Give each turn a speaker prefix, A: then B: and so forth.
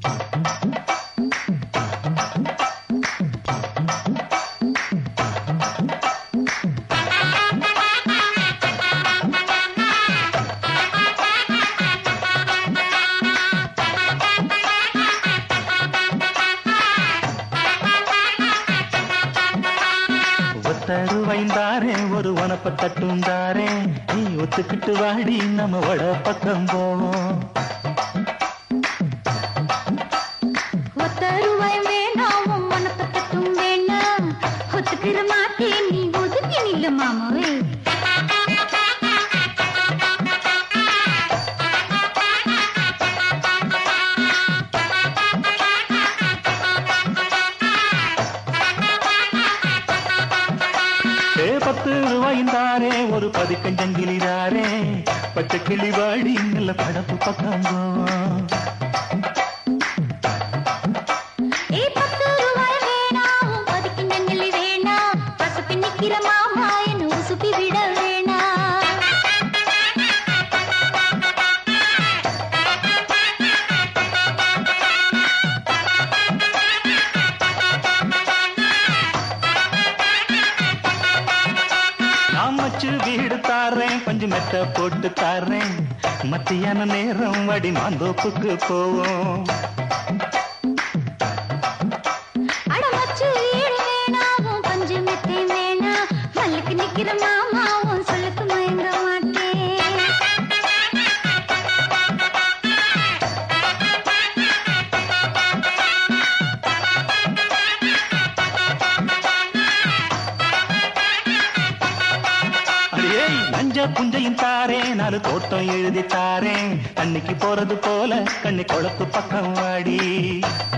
A: ஒத்தரு வைந்தாரே ஒரு வனப்ப தட்டுந்தாரே நீ ஒத்துக்கிட்டு வாடி நம்ம வட பக்கம் போவோம்
B: ஒத்த ரூபாய் வேணாம் உன் மனப்பக்கத்தும் வேணாம் ஒத்துக்கிற மாட்டே நீ ஒதுங்கி நில்ல மாமாவே
A: ஏ பத்து ரூபாய்ந்தாரே ஒரு பதிக்கஞ்சங்கிலிதாரே பச்சை கிளி வாடி நல்ல படப்பு பக்கம் போவோம்
B: ஏ பத்து ரூபாய் வேணாம் உன் பதிக்கின்ற நெல்லி வேணாம் பசப்பி நிக்கிற மாமா என்ன உசுப்பி விட வேணாம்
A: நான் வச்சு வீடு தாரேன் கொஞ்சம் மெத்த போட்டு தாரேன் மத்தியான நேரம் வடி மாந்தோப்புக்கு போவோம்
B: அட மச்சு வீடு வேணாம் உன் பஞ்சு மெத்தை வேணாம் மல்லுக்கு நிக்கிற மாமா உன் சொல்லுக்கு மயங்க மாட்டேன்
A: அடியே நஞ்ச புஞ்சையும் தாரேன் நாலு தோட்டம் எழுதி தாரேன் அன்னைக்கு போறது போல கண்ணி குழப்பு பக்கம் வாடி